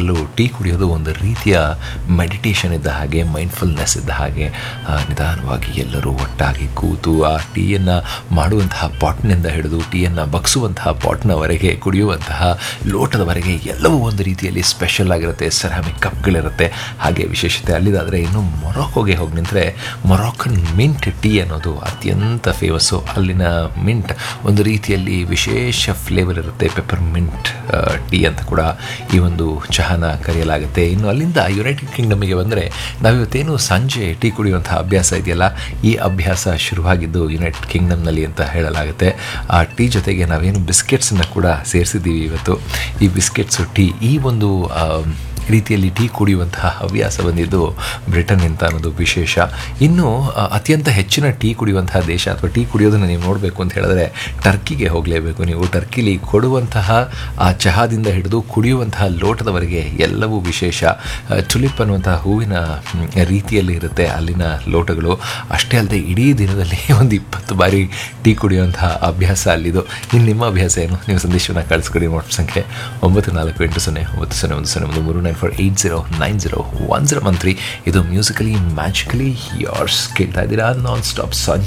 ಅದರಲ್ಲೂ ಟೀ ಕುಡಿಯೋದು ಒಂದು ರೀತಿಯ ಮೆಡಿಟೇಷನ್ ಇದ್ದ ಹಾಗೆ ಮೈಂಡ್ಫುಲ್ನೆಸ್ ಇದ್ದ ಹಾಗೆ ಆ, ನಿಧಾನವಾಗಿ ಎಲ್ಲರೂ ಒಟ್ಟಾಗಿ ಕೂತು ಆ ಟೀಯನ್ನು ಮಾಡುವಂತಹ ಪಾಟ್ನಿಂದ ಹಿಡಿದು ಟೀಯನ್ನು ಬಗ್ಸುವಂತಹ ಪಾಟ್ನವರೆಗೆ ಕುಡಿಯುವಂತಹ ಲೋಟದವರೆಗೆ ಎಲ್ಲವೂ ಒಂದು ರೀತಿಯಲ್ಲಿ ಸ್ಪೆಷಲ್ ಆಗಿರುತ್ತೆ ಸೆರಾಮಿಕ್ ಕಪ್ಗಳಿರುತ್ತೆ ಹಾಗೆ ವಿಶೇಷತೆ ಅಲ್ಲಿದಾದರೆ ಇನ್ನು ಮೊರಾಕೋಗೆ ಹೋಗಿ ನಿಂತರೆ ಮೊರಾಕನ್ ಮಿಂಟ್ ಟೀ ಅನ್ನೋದು ಅತ್ಯಂತ ಫೇಮಸ್ಸು ಅಲ್ಲಿನ ಮಿಂಟ್ ಒಂದು ರೀತಿಯಲ್ಲಿ ವಿಶೇಷ ಫ್ಲೇವರ್ ಇರುತ್ತೆ ಪೆಪ್ಪರ್ ಮಿಂಟ್ ಟೀ ಅಂತ ಕೂಡ ಈ ಒಂದು ಚಹಾನ ಕರೆಯಲಾಗುತ್ತೆ ಇನ್ನು ಅಲ್ಲಿಂದ ಯುನೈಟೆಡ್ ಕಿಂಗ್ಡಮಿಗೆ ಬಂದರೆ ನಾವಿವತ್ತೇನು ಸಂಜೆ ಟೀ ಕುಡಿಯುವಂತಹ ಅಭ್ಯಾಸ ಇದೆಯಲ್ಲ ಈ ಅಭ್ಯಾಸ ಶುರುವಾಗಿದ್ದು ಯುನೈಟೆಡ್ ಕಿಂಗ್ಡಮ್ನಲ್ಲಿ ಅಂತ ಹೇಳಲಾಗುತ್ತೆ ಆ ಟೀ ಜೊತೆಗೆ ನಾವೇನು ಬಿಸ್ಕೆಟ್ಸನ್ನು ಕೂಡ ಸೇರಿಸಿದ್ದೀವಿ ಇವತ್ತು ಈ ಬಿಸ್ಕೆಟ್ಸು ಟೀ ಈ ಒಂದು ಆ, ರೀತಿಯಲ್ಲಿ ಟೀ ಕುಡಿಯುವಂತಹ ಹವ್ಯಾಸ ಬಂದಿದ್ದು ಬ್ರಿಟನ್ ಅಂತ ಅನ್ನೋದು ವಿಶೇಷ ಇನ್ನು ಆ, ಅತ್ಯಂತ ಹೆಚ್ಚಿನ ಟೀ ಕುಡಿಯುವಂತಹ ದೇಶ ಅಥವಾ ಟೀ ಕುಡಿಯೋದನ್ನು ನೀವು ನೋಡಬೇಕು ಅಂತ ಹೇಳಿದ್ರೆ ಟರ್ಕಿಗೆ ಹೋಗಲೇಬೇಕು ನೀವು ಟರ್ಕಿಲಿ ಕೊಡುವಂತಹ ಆ ಚಹಾದಿಂದ ಹಿಡಿದು ಕುಡಿಯುವಂತಹ ಲೋಟದವರೆಗೆ ಎಲ್ಲವೂ ವಿಶೇಷ ಆ, ಟುಲಿಪ್ ಅನ್ನುವಂತಹ ಹೂವಿನ ಮ್, ರೀತಿಯಲ್ಲಿ ಇರುತ್ತೆ ಅಲ್ಲಿನ ಲೋಟಗಳು ಅಷ್ಟೇ ಅಲ್ಲದೆ ಇಡೀ ದಿನದಲ್ಲಿ ಒಂದು ಇಪ್ಪತ್ತು ಬಾರಿ ಟೀ ಕುಡಿಯುವಂತಹ ಅಭ್ಯಾಸ ಅಲ್ಲಿದು ಇನ್ನು ನಿಮ್ಮ ಅಭ್ಯಾಸ ಏನು ನೀವು ಸಂದೇಶವನ್ನು ಕಳಿಸ್ಕೊಡಿ ವಾಟ್ಸ್ ಸಂಖ್ಯೆ ಒಂಬತ್ತು ನಾಲ್ಕು ಎಂಟು ಸೊನ್ನೆ ಒಂಬತ್ತು ಸೊನ್ನೆ ಒಂದು ಸೊನ್ನೆ ಒಂದು ಮೂರು nine four eight zero nine zero one zero one three ಇದು ಮ್ಯೂಸಿಕಲಿ ಮ್ಯಾಜಿಕಲಿ ಯಾರ್ಸ್ ಕೇಳ್ತಾ ಇದ್ದೀರಾ ನಾನ್ ಸ್ಟಾಪ್ ಸಂಜೆ